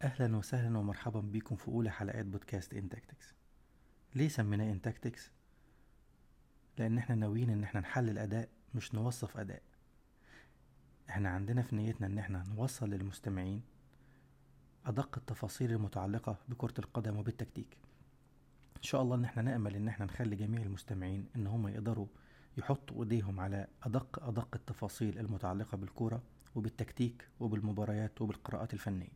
أهلا وسهلا ومرحبا بكم في أولى حلقات بودكاست انتاكتكس ليه سميناه انتاكتكس؟ لأن احنا ناويين إن احنا نحلل أداء مش نوصف أداء احنا عندنا في نيتنا إن احنا نوصل للمستمعين أدق التفاصيل المتعلقة بكرة القدم وبالتكتيك إن شاء الله إن احنا نأمل إن احنا نخلي جميع المستمعين إن هم يقدروا يحطوا إيديهم على أدق أدق التفاصيل المتعلقة بالكورة وبالتكتيك وبالمباريات وبالقراءات الفنية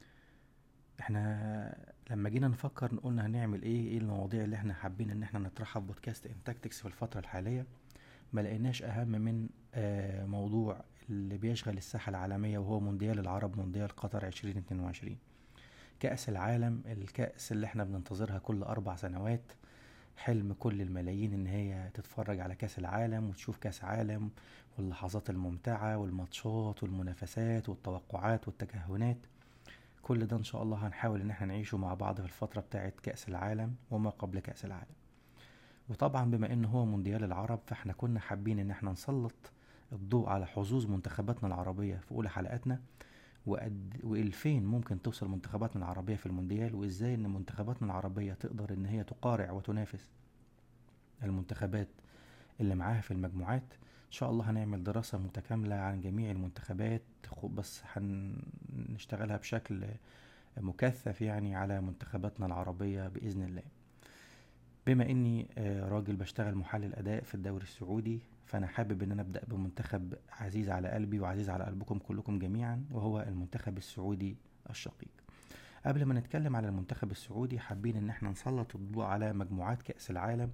احنا لما جينا نفكر قلنا هنعمل ايه ايه المواضيع اللي احنا حابين ان احنا نطرحها في بودكاست انتاكتكس في الفترة الحالية ما لقيناش اهم من آه موضوع اللي بيشغل الساحة العالمية وهو مونديال العرب مونديال قطر 2022 كأس العالم الكأس اللي احنا بننتظرها كل أربع سنوات حلم كل الملايين ان هي تتفرج على كأس العالم وتشوف كأس عالم واللحظات الممتعة والماتشات والمنافسات والتوقعات والتكهنات كل ده ان شاء الله هنحاول ان احنا نعيشه مع بعض في الفترة بتاعة كأس العالم وما قبل كأس العالم وطبعا بما ان هو مونديال العرب فاحنا كنا حابين ان احنا نسلط الضوء على حظوظ منتخباتنا العربية في أولى حلقاتنا وقد والفين ممكن توصل منتخباتنا العربية في المونديال وازاي ان منتخباتنا العربية تقدر ان هي تقارع وتنافس المنتخبات اللي معاها في المجموعات ان شاء الله هنعمل دراسة متكاملة عن جميع المنتخبات بس هنشتغلها بشكل مكثف يعني على منتخباتنا العربية بإذن الله بما اني راجل بشتغل محلل اداء في الدوري السعودي فانا حابب ان انا ابدا بمنتخب عزيز على قلبي وعزيز على قلبكم كلكم جميعا وهو المنتخب السعودي الشقيق قبل ما نتكلم على المنتخب السعودي حابين ان احنا نسلط الضوء على مجموعات كأس العالم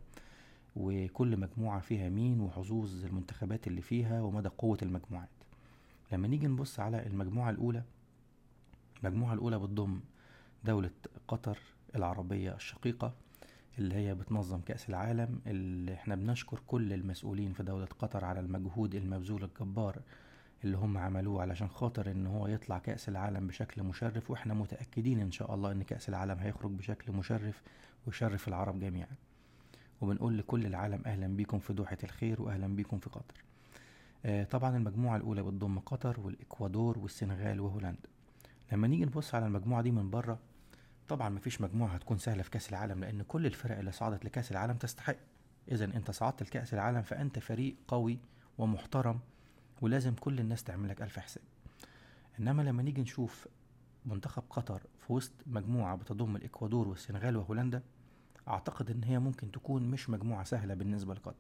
وكل مجموعة فيها مين وحظوظ المنتخبات اللي فيها ومدى قوة المجموعات لما نيجي نبص على المجموعة الأولى المجموعة الأولى بتضم دولة قطر العربية الشقيقة اللي هي بتنظم كأس العالم اللي احنا بنشكر كل المسؤولين في دولة قطر على المجهود المبذول الجبار اللي هم عملوه علشان خاطر ان هو يطلع كأس العالم بشكل مشرف واحنا متأكدين ان شاء الله ان كأس العالم هيخرج بشكل مشرف ويشرف العرب جميعا وبنقول لكل العالم اهلا بيكم في دوحة الخير واهلا بيكم في قطر آه طبعا المجموعة الاولى بتضم قطر والاكوادور والسنغال وهولندا لما نيجي نبص على المجموعة دي من بره طبعا مفيش مجموعة هتكون سهلة في كأس العالم لأن كل الفرق اللي صعدت لكأس العالم تستحق إذا أنت صعدت لكأس العالم فأنت فريق قوي ومحترم ولازم كل الناس تعملك ألف حساب إنما لما نيجي نشوف منتخب قطر في وسط مجموعة بتضم الإكوادور والسنغال وهولندا أعتقد إن هي ممكن تكون مش مجموعة سهلة بالنسبة لقطر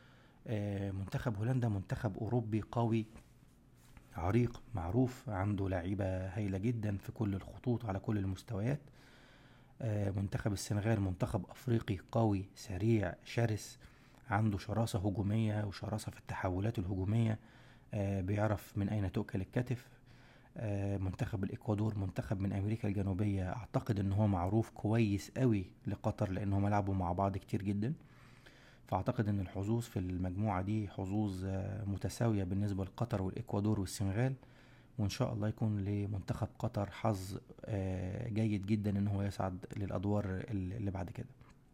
منتخب هولندا منتخب أوروبي قوي عريق معروف عنده لعيبة هايلة جدا في كل الخطوط على كل المستويات منتخب السنغال منتخب أفريقي قوي سريع شرس عنده شراسة هجومية وشراسة في التحولات الهجومية بيعرف من أين تؤكل الكتف منتخب الإكوادور منتخب من أمريكا الجنوبية أعتقد إن هو معروف كويس قوي لقطر لأن هم لعبوا مع بعض كتير جدا فأعتقد إن الحظوظ في المجموعة دي حظوظ متساوية بالنسبة لقطر والإكوادور والسنغال وإن شاء الله يكون لمنتخب قطر حظ جيد جدا إن هو يصعد للأدوار اللي بعد كده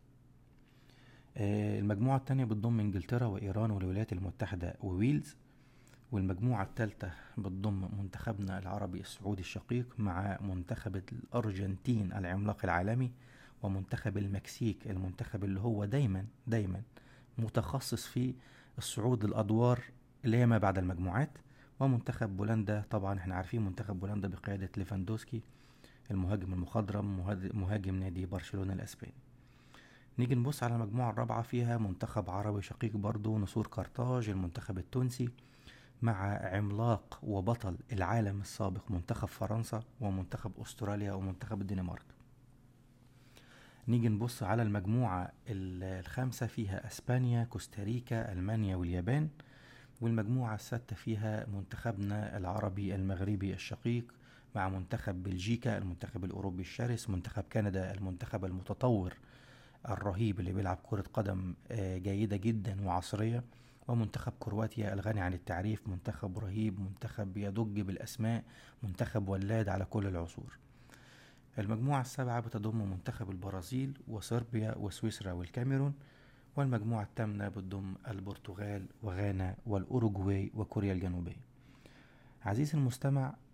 المجموعة التانية بتضم إنجلترا وإيران والولايات المتحدة وويلز والمجموعة التالتة بتضم منتخبنا العربي السعودي الشقيق مع منتخب الأرجنتين العملاق العالمي ومنتخب المكسيك المنتخب اللي هو دايما دايما متخصص في الصعود للأدوار اللي هي ما بعد المجموعات ومنتخب بولندا طبعا احنا عارفين منتخب بولندا بقيادة ليفاندوسكي المهاجم المخضرم مهاجم نادي برشلونة الأسباني نيجي نبص على المجموعة الرابعة فيها منتخب عربي شقيق برضو نسور قرطاج المنتخب التونسي مع عملاق وبطل العالم السابق منتخب فرنسا ومنتخب أستراليا ومنتخب الدنمارك نيجي نبص على المجموعة الخامسة فيها أسبانيا كوستاريكا ألمانيا واليابان والمجموعة السادسة فيها منتخبنا العربي المغربي الشقيق مع منتخب بلجيكا المنتخب الأوروبي الشرس منتخب كندا المنتخب المتطور الرهيب اللي بيلعب كرة قدم جيدة جدا وعصرية ومنتخب كرواتيا الغني عن التعريف منتخب رهيب منتخب يدج بالأسماء منتخب ولاد على كل العصور المجموعة السابعة بتضم منتخب البرازيل وصربيا وسويسرا والكاميرون والمجموعة الثامنة بتضم البرتغال وغانا والأوروغواي وكوريا الجنوبية عزيزي المستمع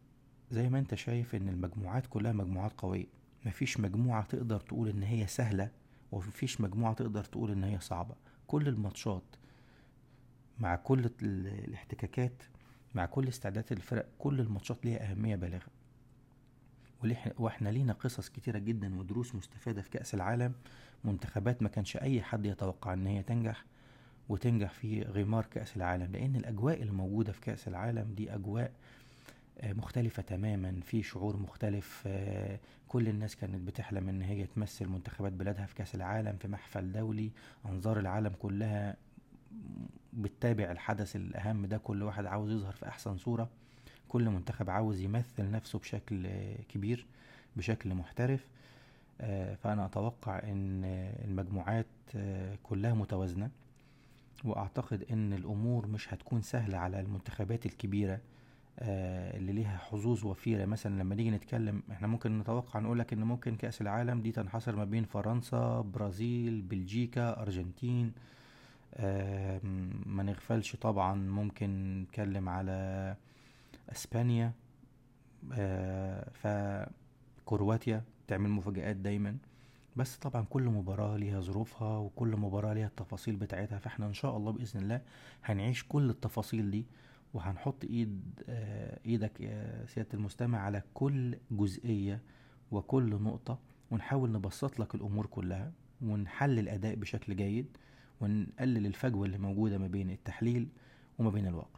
زي ما انت شايف ان المجموعات كلها مجموعات قوية مفيش مجموعة تقدر تقول ان هي سهلة ومفيش مجموعة تقدر تقول ان هي صعبة كل الماتشات مع كل الاحتكاكات مع كل استعدادات الفرق كل الماتشات ليها أهمية بالغة واحنا لينا قصص كتيرة جدا ودروس مستفادة في كأس العالم منتخبات ما كانش أي حد يتوقع إن هي تنجح وتنجح في غمار كأس العالم لأن الأجواء الموجودة في كأس العالم دي أجواء آه، مختلفة تماما في شعور مختلف آه، كل الناس كانت بتحلم ان هي تمثل منتخبات بلادها في كأس العالم في محفل دولي انظار العالم كلها بتتابع الحدث الأهم ده كل واحد عاوز يظهر في أحسن صورة كل منتخب عاوز يمثل نفسه بشكل كبير بشكل محترف آه، فأنا أتوقع أن المجموعات آه، كلها متوازنة وأعتقد أن الأمور مش هتكون سهلة على المنتخبات الكبيرة آه، اللي ليها حظوظ وفيرة مثلا لما نيجي نتكلم احنا ممكن نتوقع نقولك ان ممكن كأس العالم دي تنحصر ما بين فرنسا برازيل بلجيكا أرجنتين ما نغفلش طبعا ممكن نتكلم على اسبانيا فكرواتيا تعمل مفاجآت دايما بس طبعا كل مباراة ليها ظروفها وكل مباراة ليها التفاصيل بتاعتها فاحنا ان شاء الله بإذن الله هنعيش كل التفاصيل دي وهنحط ايد ايدك يا سيادة المستمع على كل جزئية وكل نقطة ونحاول نبسط لك الامور كلها ونحلل الاداء بشكل جيد ونقلل الفجوة اللي موجودة ما بين التحليل وما بين الواقع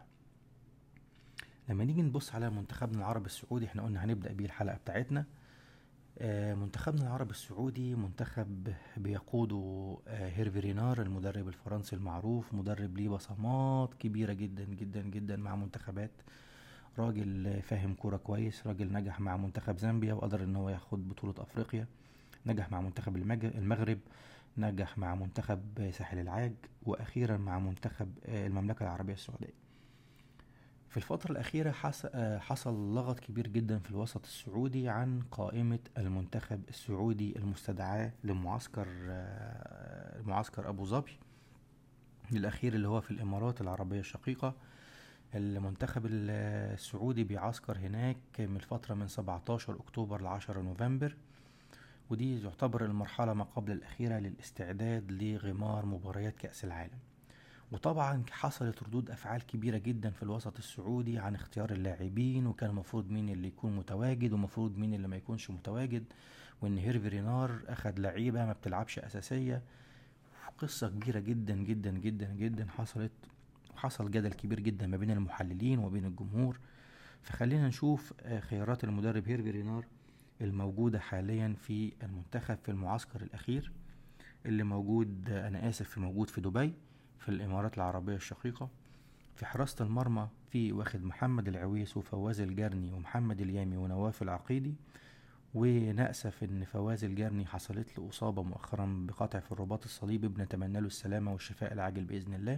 لما نيجي نبص على منتخبنا العربي السعودي احنا قلنا هنبدأ بيه الحلقة بتاعتنا آه، منتخبنا العربي السعودي منتخب بيقوده آه، هيرفي رينار المدرب الفرنسي المعروف مدرب ليه بصمات كبيرة جدا جدا جدا مع منتخبات راجل فاهم كورة كويس راجل نجح مع منتخب زامبيا وقدر ان هو ياخد بطولة افريقيا نجح مع منتخب المغرب نجح مع منتخب ساحل العاج وأخيرا مع منتخب آه، المملكة العربية السعودية في الفترة الأخيرة آه، حصل لغط كبير جدا في الوسط السعودي عن قائمة المنتخب السعودي المستدعاة لمعسكر آه، معسكر أبو ظبي الأخير اللي هو في الإمارات العربية الشقيقة المنتخب السعودي بيعسكر هناك من الفترة من 17 أكتوبر ل 10 نوفمبر ودي تعتبر المرحلة ما قبل الأخيرة للاستعداد لغمار مباريات كأس العالم وطبعا حصلت ردود أفعال كبيرة جدا في الوسط السعودي عن اختيار اللاعبين وكان المفروض مين اللي يكون متواجد ومفروض مين اللي ما يكونش متواجد وإن هيرفي رينار أخد لعيبة ما بتلعبش أساسية قصة كبيرة جدا جدا جدا جدا حصلت وحصل جدل كبير جدا ما بين المحللين وبين الجمهور فخلينا نشوف آه، خيارات المدرب هيرفي رينار الموجودة حاليا في المنتخب في المعسكر الأخير اللي موجود أنا آسف موجود في دبي في الإمارات العربية الشقيقة في حراسة المرمى في واخد محمد العويس وفواز الجرني ومحمد اليامي ونواف العقيدي ونأسف إن فواز الجرني حصلت له إصابة مؤخرا بقطع في الرباط الصليبي بنتمنى له السلامة والشفاء العاجل بإذن الله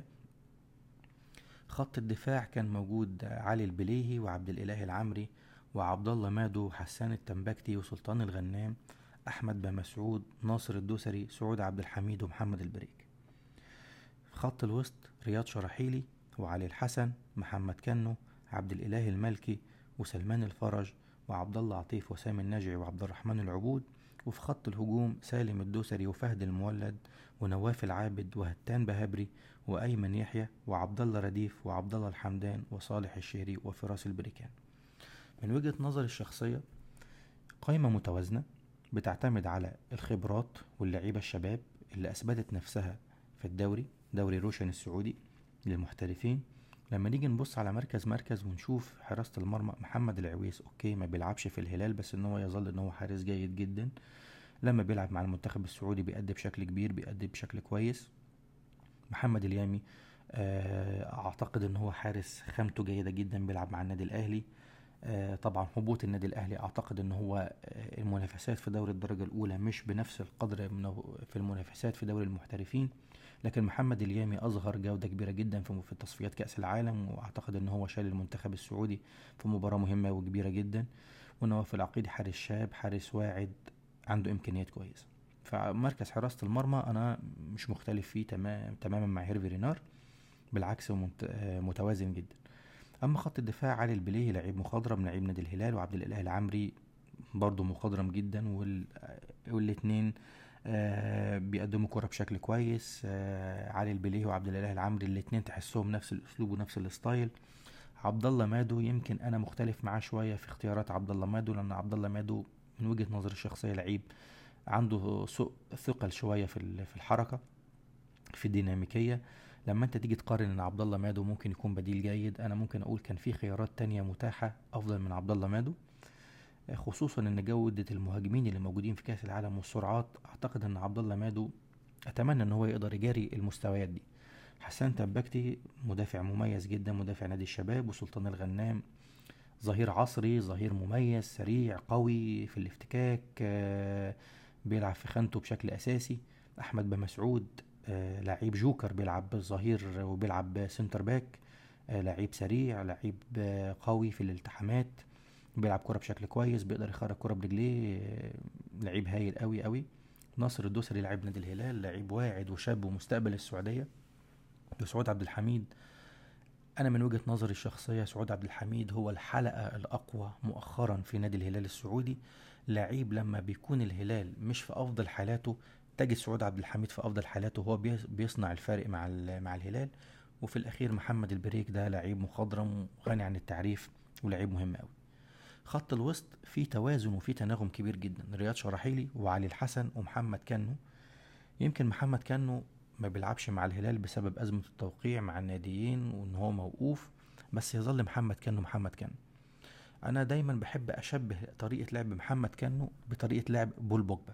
خط الدفاع كان موجود علي البليهي وعبد الإله العمري وعبد الله مادو حسان التنبكتي وسلطان الغنام أحمد بمسعود ناصر الدوسري سعود عبد الحميد ومحمد البريك خط الوسط رياض شرحيلي وعلي الحسن محمد كنو عبد الإله الملكي وسلمان الفرج وعبد الله عطيف وسامي النجعي وعبد الرحمن العبود وفي خط الهجوم سالم الدوسري وفهد المولد ونواف العابد وهتان بهبري وأيمن يحيى وعبد الله رديف وعبد الله الحمدان وصالح الشهري وفراس البريكان من وجهة نظري الشخصية قائمة متوازنة بتعتمد على الخبرات واللعيبة الشباب اللي أثبتت نفسها في الدوري دوري روشن السعودي للمحترفين لما نيجي نبص على مركز مركز ونشوف حراسة المرمى محمد العويس اوكي ما بيلعبش في الهلال بس ان هو يظل ان هو حارس جيد جدا لما بيلعب مع المنتخب السعودي بيأدي بشكل كبير بيأدي بشكل كويس محمد اليامي آه، اعتقد ان هو حارس خامته جيدة جدا بيلعب مع النادي الاهلي آه، طبعا هبوط النادي الاهلي اعتقد ان هو آه، المنافسات في دوري الدرجه الاولى مش بنفس القدر في المنافسات في دوري المحترفين لكن محمد اليامي اظهر جوده كبيره جدا في تصفيات كاس العالم واعتقد ان هو شال المنتخب السعودي في مباراه مهمه وكبيره جدا ونواف العقيدي حارس شاب حارس واعد عنده امكانيات كويسه فمركز حراسه المرمى انا مش مختلف فيه تمام تماما مع هيرفي رينار بالعكس متوازن جدا اما خط الدفاع علي البليه لعيب مخضرم لعيب نادي الهلال وعبد الاله العمري برضه مخضرم جدا وال... والاتنين آه بيقدموا كرة بشكل كويس آه علي البليه وعبد الاله العمري الاتنين تحسهم نفس الاسلوب ونفس الستايل عبد الله مادو يمكن انا مختلف معاه شويه في اختيارات عبد الله مادو لان عبد الله مادو من وجهه نظري الشخصيه لعيب عنده سوء ثقل شويه في في الحركه في الديناميكيه لما انت تيجي تقارن ان عبد الله مادو ممكن يكون بديل جيد انا ممكن اقول كان في خيارات تانية متاحه افضل من عبد الله مادو خصوصا ان جودة المهاجمين اللي موجودين في كاس العالم والسرعات اعتقد ان عبد الله مادو اتمنى ان هو يقدر يجاري المستويات دي حسان تبكتي مدافع مميز جدا مدافع نادي الشباب وسلطان الغنام ظهير عصري ظهير مميز سريع قوي في الافتكاك آه، بيلعب في خانته بشكل اساسي احمد بمسعود آه، لعيب جوكر بيلعب ظهير وبيلعب سنتر باك آه، لعيب سريع لعيب قوي في الالتحامات بيلعب كرة بشكل كويس بيقدر يخرج كرة برجليه لعيب هايل قوي قوي ناصر الدوسري لعيب نادي الهلال لعيب واعد وشاب ومستقبل السعودية وسعود عبد الحميد انا من وجهه نظري الشخصيه سعود عبد الحميد هو الحلقه الاقوى مؤخرا في نادي الهلال السعودي لعيب لما بيكون الهلال مش في افضل حالاته تجد سعود عبد الحميد في افضل حالاته هو بيصنع الفارق مع مع الهلال وفي الاخير محمد البريك ده لعيب مخضرم وغني عن التعريف ولعيب مهم قوي خط الوسط فيه توازن وفيه تناغم كبير جدا رياض شراحيلي وعلي الحسن ومحمد كنو يمكن محمد كنو ما بيلعبش مع الهلال بسبب أزمة التوقيع مع الناديين وإن هو موقوف بس يظل محمد كانو محمد كانو أنا دايما بحب أشبه طريقة لعب محمد كانو بطريقة لعب بول بوجبا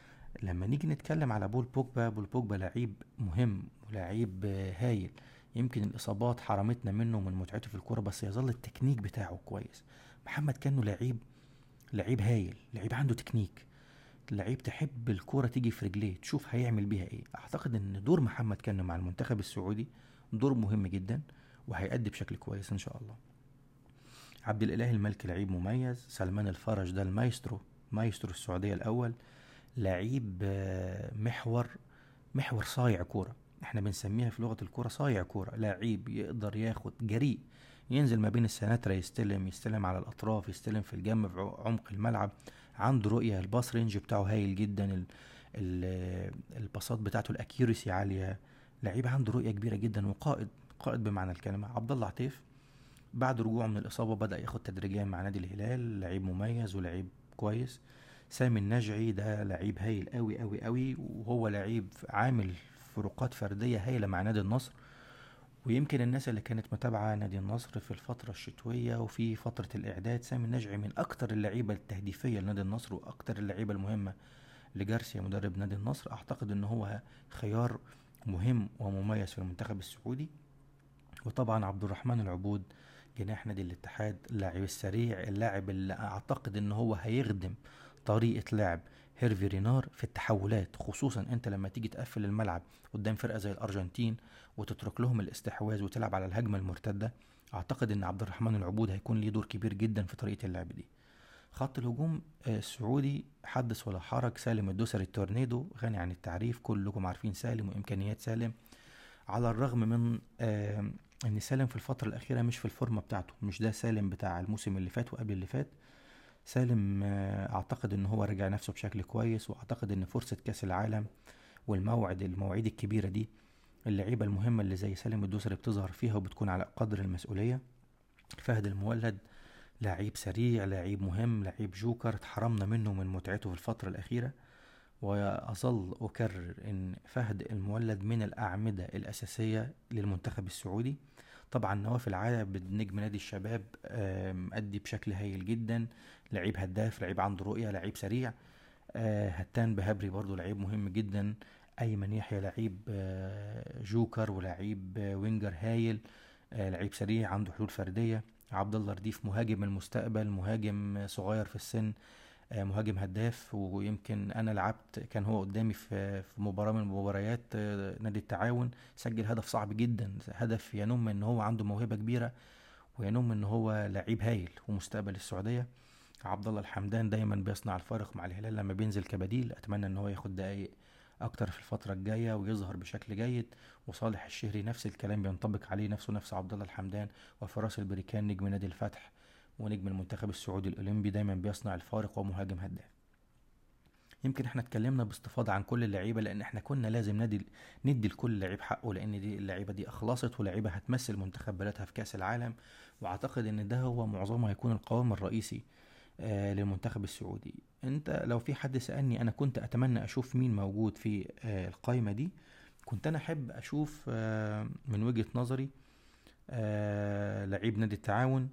لما نيجي نتكلم على بول بوجبا بول بوجبا لعيب مهم ولعيب هايل يمكن الإصابات حرمتنا منه من متعته في الكورة بس يظل التكنيك بتاعه كويس محمد كانو لعيب لعيب هايل لعيب عنده تكنيك لعيب تحب الكورة تيجي في رجليه تشوف هيعمل بيها ايه اعتقد ان دور محمد كان مع المنتخب السعودي دور مهم جدا وهيأدي بشكل كويس ان شاء الله عبد الاله الملك لعيب مميز سلمان الفرج ده المايسترو مايسترو السعودية الاول لعيب آه، محور محور صايع كورة احنا بنسميها في لغة الكورة صايع كورة لعيب يقدر ياخد جريء ينزل ما بين السناترة يستلم يستلم على الأطراف يستلم في الجنب في عمق الملعب عنده رؤية الباس رينج بتاعه هايل جدا الباصات بتاعته الاكيورسي عالية لعيب عنده رؤية كبيرة جدا وقائد قائد بمعنى الكلمة عبد الله عطيف بعد رجوعه من الإصابة بدأ ياخد تدريجيا مع نادي الهلال لعيب مميز ولعيب كويس سامي النجعي ده لعيب هايل قوي قوي قوي وهو لعيب عامل فروقات فردية هايلة مع نادي النصر ويمكن الناس اللي كانت متابعة نادي النصر في الفترة الشتوية وفي فترة الإعداد سامي النجعي من أكتر اللعيبة التهديفية لنادي النصر وأكتر اللعيبة المهمة لجارسيا مدرب نادي النصر أعتقد إن هو خيار مهم ومميز في المنتخب السعودي وطبعا عبد الرحمن العبود جناح نادي الاتحاد اللاعب السريع اللاعب اللي أعتقد إن هو هيخدم طريقة لعب هيرفي رينار في التحولات خصوصا انت لما تيجي تقفل الملعب قدام فرقه زي الارجنتين وتترك لهم الاستحواذ وتلعب على الهجمه المرتده اعتقد ان عبد الرحمن العبود هيكون ليه دور كبير جدا في طريقه اللعب دي خط الهجوم آه، السعودي حدث ولا حرج سالم الدوسري التورنيدو غني عن التعريف كلكم عارفين سالم وامكانيات سالم على الرغم من آه، ان سالم في الفتره الاخيره مش في الفورمه بتاعته مش ده سالم بتاع الموسم اللي فات وقبل اللي فات سالم آه، اعتقد ان هو رجع نفسه بشكل كويس واعتقد ان فرصة كاس العالم والموعد المواعيد الكبيرة دي اللعيبة المهمة اللي زي سالم الدوسري بتظهر فيها وبتكون على قدر المسؤولية فهد المولد لعيب سريع لعيب مهم لعيب جوكر اتحرمنا منه من متعته في الفترة الأخيرة وأظل أكرر إن فهد المولد من الأعمدة الأساسية للمنتخب السعودي طبعا نواف العاب نجم نادي الشباب مأدي بشكل هايل جدا لعيب هداف لعيب عنده رؤية لعيب سريع آه، هتان بهبري برضو لعيب مهم جدا ايمن يحيى لعيب آه، جوكر ولعيب آه، وينجر هايل لعيب سريع عنده حلول فردية عبد الله رديف مهاجم المستقبل مهاجم صغير في السن مهاجم هداف ويمكن انا لعبت كان هو قدامي في في مباراه من مباريات نادي التعاون سجل هدف صعب جدا هدف ينم ان هو عنده موهبه كبيره وينم ان هو لعيب هايل ومستقبل السعوديه عبد الله الحمدان دايما بيصنع الفارق مع الهلال لما بينزل كبديل اتمنى ان هو ياخد دقايق اكتر في الفترة الجاية ويظهر بشكل جيد وصالح الشهري نفس الكلام بينطبق عليه نفسه نفس عبد الله الحمدان وفراس البريكان نجم نادي الفتح ونجم المنتخب السعودي الاولمبي دايما بيصنع الفارق ومهاجم هداف يمكن احنا اتكلمنا باستفاضة عن كل اللعيبة لان احنا كنا لازم ندي ندي لكل لعيب حقه لان دي اللعيبة دي اخلصت ولعيبة هتمثل منتخب بلدها في كأس العالم واعتقد ان ده هو معظمه هيكون القوام الرئيسي آه للمنتخب السعودي انت لو في حد سألني انا كنت اتمنى اشوف مين موجود في آه القائمة دي كنت انا احب اشوف آه من وجهة نظري آه لعيب نادي التعاون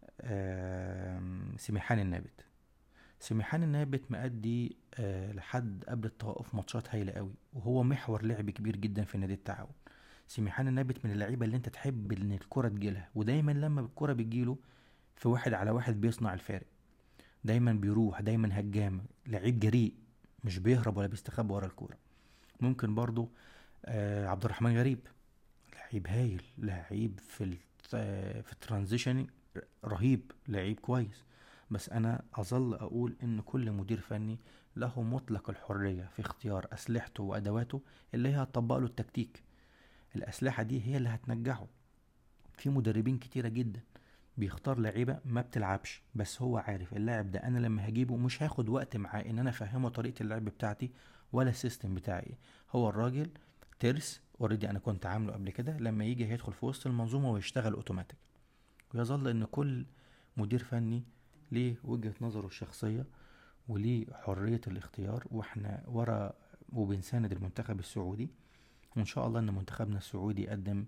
آه سميحان النابت سميحان النابت مأدي آه لحد قبل التوقف ماتشات هايلة قوي وهو محور لعب كبير جدا في نادي التعاون سميحان النابت من اللعيبة اللي انت تحب ان الكرة تجيلها ودايما لما الكرة بتجيله في واحد على واحد بيصنع الفارق دايما بيروح دايما هجام لعيب جريء مش بيهرب ولا بيستخبى ورا الكورة ممكن برضو آه عبد الرحمن غريب لعيب هايل لعيب في ال في الترانزيشن رهيب لعيب كويس بس انا اظل اقول ان كل مدير فني له مطلق الحرية في اختيار اسلحته وادواته اللي هي هتطبق له التكتيك الاسلحة دي هي اللي هتنجحه في مدربين كتيرة جدا بيختار لعيبة ما بتلعبش بس هو عارف اللاعب ده انا لما هجيبه مش هاخد وقت معاه ان انا افهمه طريقة اللعب بتاعتي ولا السيستم بتاعي هو الراجل ترس اوريدي انا كنت عامله قبل كده لما يجي هيدخل في وسط المنظومة ويشتغل اوتوماتيك ويظل ان كل مدير فني ليه وجهة نظره الشخصية وليه حرية الاختيار واحنا ورا وبنساند المنتخب السعودي وان شاء الله ان منتخبنا السعودي يقدم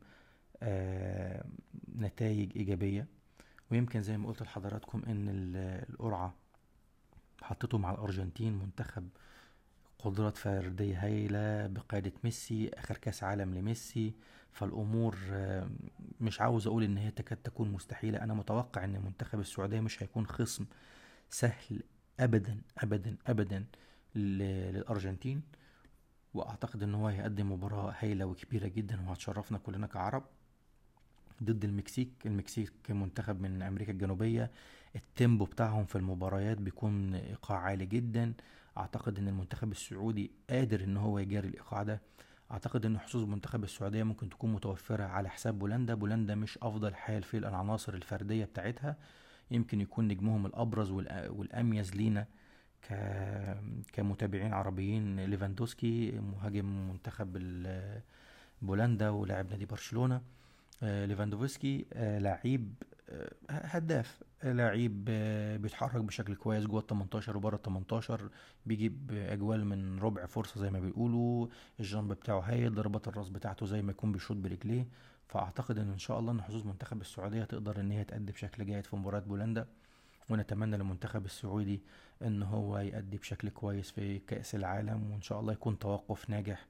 آه نتائج ايجابية ويمكن زي ما قلت لحضراتكم ان القرعة حطيته مع الارجنتين منتخب قدرات فردية هايلة بقيادة ميسي اخر كاس عالم لميسي فالامور مش عاوز اقول ان هي تكاد تكون مستحيلة انا متوقع ان منتخب السعودية مش هيكون خصم سهل ابدا ابدا ابدا للارجنتين واعتقد ان هو هيقدم مباراة هايلة وكبيرة جدا وهتشرفنا كلنا كعرب ضد المكسيك المكسيك منتخب من امريكا الجنوبية التيمبو بتاعهم في المباريات بيكون ايقاع عالي جدا اعتقد ان المنتخب السعودي قادر ان هو يجاري الايقاع ده اعتقد ان حظوظ منتخب السعودية ممكن تكون متوفرة على حساب بولندا بولندا مش افضل حال في العناصر الفردية بتاعتها يمكن يكون نجمهم الابرز والاميز لينا ك... كمتابعين عربيين ليفاندوسكي مهاجم منتخب بولندا ولاعب نادي برشلونة ليفاندوفسكي لعيب هداف لعيب بيتحرك بشكل كويس جوه ال 18 وبره ال 18 بيجيب اجوال من ربع فرصه زي ما بيقولوا الجنب بتاعه هايل ضربات الراس بتاعته زي ما يكون بيشوط برجليه فاعتقد ان ان شاء الله ان حظوظ منتخب السعوديه تقدر ان هي تأدي بشكل جيد في مباراه بولندا ونتمنى للمنتخب السعودي ان هو يأدي بشكل كويس في كأس العالم وان شاء الله يكون توقف ناجح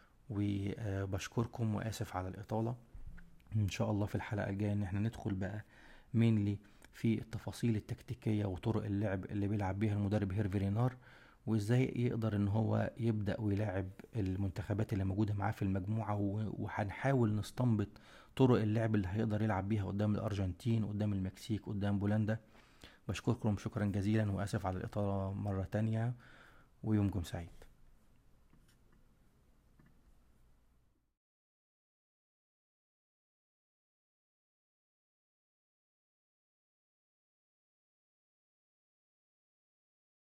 وبشكركم واسف على الاطاله ان شاء الله في الحلقه الجايه ان احنا ندخل بقى مينلي في التفاصيل التكتيكيه وطرق اللعب اللي بيلعب بيها المدرب هيرفي رينار وازاي يقدر ان هو يبدا ويلاعب المنتخبات اللي موجوده معاه في المجموعه وهنحاول نستنبط طرق اللعب اللي هيقدر يلعب بيها قدام الارجنتين قدام المكسيك قدام بولندا بشكركم شكرا جزيلا واسف على الاطاله مره تانية ويومكم سعيد